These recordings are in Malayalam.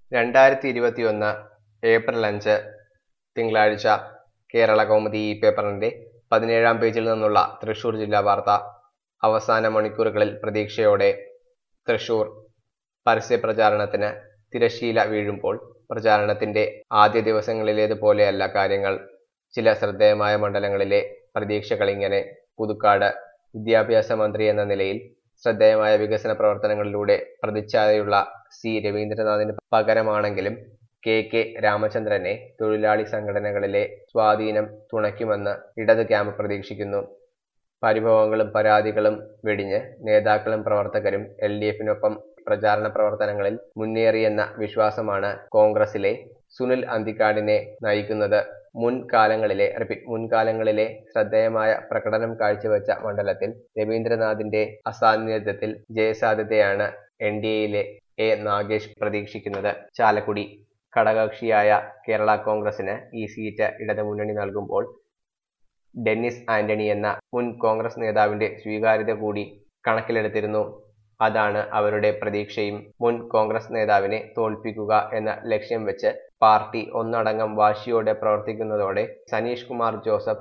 രണ്ടായിരത്തി ഇരുപത്തിയൊന്ന് ഏപ്രിൽ അഞ്ച് തിങ്കളാഴ്ച കേരള കൗമുദി ഈ പേപ്പറിന്റെ പതിനേഴാം പേജിൽ നിന്നുള്ള തൃശൂർ ജില്ലാ വാർത്ത അവസാന മണിക്കൂറുകളിൽ പ്രതീക്ഷയോടെ തൃശൂർ പരസ്യപ്രചാരണത്തിന് തിരശ്ശീല വീഴുമ്പോൾ പ്രചാരണത്തിന്റെ ആദ്യ ദിവസങ്ങളിലേതുപോലെയല്ല കാര്യങ്ങൾ ചില ശ്രദ്ധേയമായ മണ്ഡലങ്ങളിലെ പ്രതീക്ഷകളിങ്ങനെ പുതുക്കാട് വിദ്യാഭ്യാസ മന്ത്രി എന്ന നിലയിൽ ശ്രദ്ധേയമായ വികസന പ്രവർത്തനങ്ങളിലൂടെ പ്രതിച്ഛായയുള്ള സി രവീന്ദ്രനാഥിന് പകരമാണെങ്കിലും കെ കെ രാമചന്ദ്രനെ തൊഴിലാളി സംഘടനകളിലെ സ്വാധീനം തുണയ്ക്കുമെന്ന് ഇടത് ക്യാമ്പ് പ്രതീക്ഷിക്കുന്നു പരിഭവങ്ങളും പരാതികളും വെടിഞ്ഞ് നേതാക്കളും പ്രവർത്തകരും എൽ ഡി എഫിനൊപ്പം പ്രചാരണ പ്രവർത്തനങ്ങളിൽ മുന്നേറിയെന്ന വിശ്വാസമാണ് കോൺഗ്രസിലെ സുനിൽ അന്തിക്കാടിനെ നയിക്കുന്നത് മുൻകാലങ്ങളിലെ റിപ്പീറ്റ് മുൻകാലങ്ങളിലെ ശ്രദ്ധേയമായ പ്രകടനം കാഴ്ചവെച്ച മണ്ഡലത്തിൽ രവീന്ദ്രനാഥിന്റെ അസാന്നിധ്യത്തിൽ ജയസാധ്യതയാണ് എൻ ഡി എയിലെ എ നാഗേഷ് പ്രതീക്ഷിക്കുന്നത് ചാലക്കുടി ഘടകകക്ഷിയായ കേരള കോൺഗ്രസിന് ഈ സീറ്റ് ഇടതുമുന്നണി നൽകുമ്പോൾ ഡെന്നിസ് ആന്റണി എന്ന മുൻ കോൺഗ്രസ് നേതാവിന്റെ സ്വീകാര്യത കൂടി കണക്കിലെടുത്തിരുന്നു അതാണ് അവരുടെ പ്രതീക്ഷയും മുൻ കോൺഗ്രസ് നേതാവിനെ തോൽപ്പിക്കുക എന്ന ലക്ഷ്യം വെച്ച് പാർട്ടി ഒന്നടങ്കം വാശിയോടെ പ്രവർത്തിക്കുന്നതോടെ സനീഷ് കുമാർ ജോസഫ്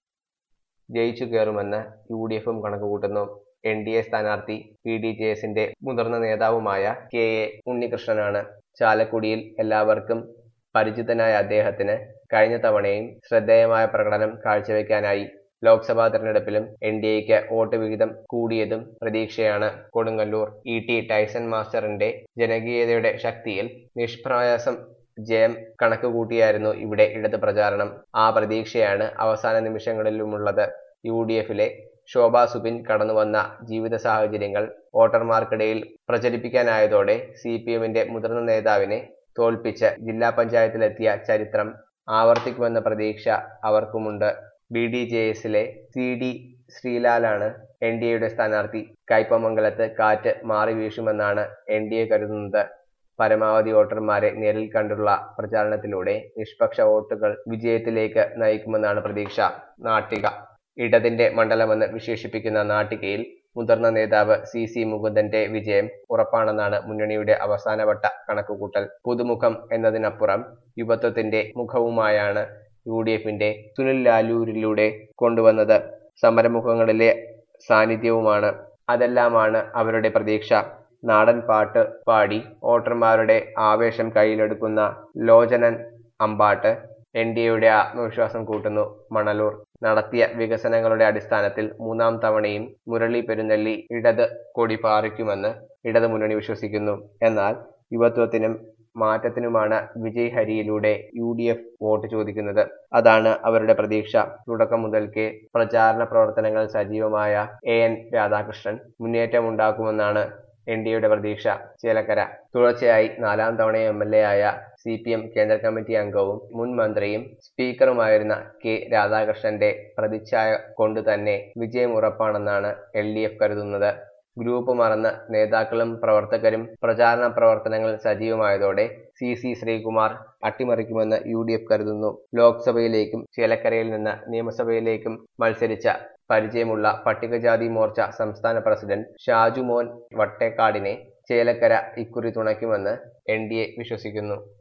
ജയിച്ചു കയറുമെന്ന് യു ഡി എഫും കണക്കുകൂട്ടുന്നു എൻ ഡി എ സ്ഥാനാർത്ഥി പി ഡി ജെ എസിന്റെ മുതിർന്ന നേതാവുമായ കെ എ ഉണ്ണികൃഷ്ണനാണ് ചാലക്കുടിയിൽ എല്ലാവർക്കും പരിചിതനായ അദ്ദേഹത്തിന് കഴിഞ്ഞ തവണയും ശ്രദ്ധേയമായ പ്രകടനം കാഴ്ചവെക്കാനായി ലോക്സഭാ തെരഞ്ഞെടുപ്പിലും എൻ ഡി എക്ക് വോട്ട് വിഹിതം കൂടിയതും പ്രതീക്ഷയാണ് കൊടുങ്ങല്ലൂർ ഇ ടി ടൈസൺ മാസ്റ്ററിന്റെ ജനകീയതയുടെ ശക്തിയിൽ നിഷ്പ്രയാസം ജയം കണക്കുകൂട്ടിയായിരുന്നു ഇവിടെ ഇടത് പ്രചാരണം ആ പ്രതീക്ഷയാണ് അവസാന നിമിഷങ്ങളിലുമുള്ളത് യു ഡി എഫിലെ ശോഭ സുബിൻ കടന്നുവന്ന ജീവിത സാഹചര്യങ്ങൾ വോട്ടർമാർക്കിടയിൽ പ്രചരിപ്പിക്കാനായതോടെ സി പി എമ്മിന്റെ മുതിർന്ന നേതാവിനെ തോൽപ്പിച്ച് ജില്ലാ പഞ്ചായത്തിലെത്തിയ ചരിത്രം ആവർത്തിക്കുമെന്ന പ്രതീക്ഷ അവർക്കുമുണ്ട് ബി ഡി ജെ എസിലെ സി ഡി ശ്രീലാലാണ് എൻ ഡി എയുടെ സ്ഥാനാർത്ഥി കയ്പമംഗലത്ത് കാറ്റ് മാറി വീശുമെന്നാണ് എൻ ഡി എ കരുതുന്നത് പരമാവധി വോട്ടർമാരെ നേരിൽ കണ്ടുള്ള പ്രചാരണത്തിലൂടെ നിഷ്പക്ഷ വോട്ടുകൾ വിജയത്തിലേക്ക് നയിക്കുമെന്നാണ് പ്രതീക്ഷ നാട്ടിക ഇടതിന്റെ മണ്ഡലമെന്ന് വിശേഷിപ്പിക്കുന്ന നാട്ടികയിൽ മുതിർന്ന നേതാവ് സി സി മുകുന്ദന്റെ വിജയം ഉറപ്പാണെന്നാണ് മുന്നണിയുടെ അവസാനവട്ട കണക്കുകൂട്ടൽ പുതുമുഖം എന്നതിനപ്പുറം യുവത്വത്തിന്റെ മുഖവുമായാണ് യു ഡി എഫിന്റെ സുനിൽ ലാലൂരിലൂടെ കൊണ്ടുവന്നത് സമരമുഖങ്ങളിലെ സാന്നിധ്യവുമാണ് അതെല്ലാമാണ് അവരുടെ പ്രതീക്ഷ നാടൻ പാട്ട് പാടി വോട്ടർമാരുടെ ആവേശം കയ്യിലെടുക്കുന്ന ലോചനൻ അമ്പാട്ട് എൻ ഡി എയുടെ ആത്മവിശ്വാസം കൂട്ടുന്നു മണലൂർ നടത്തിയ വികസനങ്ങളുടെ അടിസ്ഥാനത്തിൽ മൂന്നാം തവണയും മുരളി പെരുന്നെല്ലി ഇടത് കൊടി പാറിക്കുമെന്ന് ഇടത് മുന്നണി വിശ്വസിക്കുന്നു എന്നാൽ യുവത്വത്തിനും മാറ്റത്തിനുമാണ് വിജയ് ഹരിയിലൂടെ യു ഡി എഫ് വോട്ട് ചോദിക്കുന്നത് അതാണ് അവരുടെ പ്രതീക്ഷ തുടക്കം മുതൽക്കേ പ്രചാരണ പ്രവർത്തനങ്ങൾ സജീവമായ എ എൻ രാധാകൃഷ്ണൻ മുന്നേറ്റമുണ്ടാക്കുമെന്നാണ് എൻ ഡി എയുടെ പ്രതീക്ഷ ചേലക്കര തുടർച്ചയായി നാലാം തവണ എം എൽ എ ആയ സി പി എം കേന്ദ്ര കമ്മിറ്റി അംഗവും മുൻ മന്ത്രിയും സ്പീക്കറുമായിരുന്ന കെ രാധാകൃഷ്ണന്റെ പ്രതിച്ഛായ കൊണ്ട് തന്നെ വിജയം ഉറപ്പാണെന്നാണ് എൽ ഡി എഫ് കരുതുന്നത് ഗ്രൂപ്പ് മറന്ന് നേതാക്കളും പ്രവർത്തകരും പ്രചാരണ പ്രവർത്തനങ്ങൾ സജീവമായതോടെ സി സി ശ്രീകുമാർ അട്ടിമറിക്കുമെന്ന് യു ഡി എഫ് കരുതുന്നു ലോക്സഭയിലേക്കും ചേലക്കരയിൽ നിന്ന് നിയമസഭയിലേക്കും മത്സരിച്ച പരിചയമുള്ള പട്ടികജാതി മോർച്ച സംസ്ഥാന പ്രസിഡന്റ് ഷാജുമോൻ വട്ടേക്കാടിനെ ചേലക്കര ഇക്കുറി തുണയ്ക്കുമെന്ന് എൻ ഡി എ വിശ്വസിക്കുന്നു